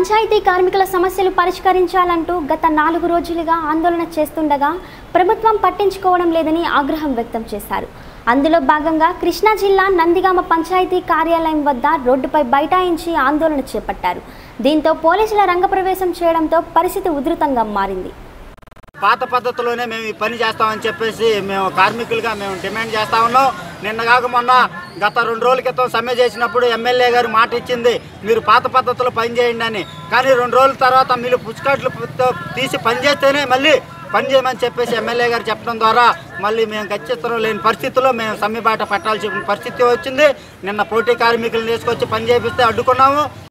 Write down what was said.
పంచాయతీ కార్మికుల సమస్యలు పరిష్కరించాలంటూ గత నాలుగు రోజులుగా ఆందోళన చేస్తుండగా ప్రభుత్వం పట్టించుకోవడం లేదని ఆగ్రహం వ్యక్తం చేశారు అందులో భాగంగా కృష్ణా జిల్లా నందిగామ పంచాయతీ కార్యాలయం వద్ద రోడ్డుపై బైఠాయించి ఆందోళన చేపట్టారు దీంతో పోలీసుల రంగప్రవేశం చేయడంతో పరిస్థితి ఉధృతంగా మారింది పాత పద్ధతిలోనే మేము ఈ పని చేస్తామని చెప్పేసి మేము కార్మికులుగా మేము డిమాండ్ చేస్తా ఉన్నాం నిన్న కాక మొన్న గత రెండు రోజుల క్రితం సమ్మె చేసినప్పుడు ఎమ్మెల్యే గారు మాట ఇచ్చింది మీరు పాత పద్ధతిలో పని చేయండి అని కానీ రెండు రోజుల తర్వాత మీరు పుచ్చుకట్లు తీసి పని చేస్తేనే మళ్ళీ పని చేయమని చెప్పేసి ఎమ్మెల్యే గారు చెప్పడం ద్వారా మళ్ళీ మేము ఖచ్చితంగా లేని పరిస్థితుల్లో మేము సమ్మె బాట పట్టాల్సిన పరిస్థితి వచ్చింది నిన్న పోటీ కార్మికులను తీసుకొచ్చి పని చేపిస్తే అడ్డుకున్నాము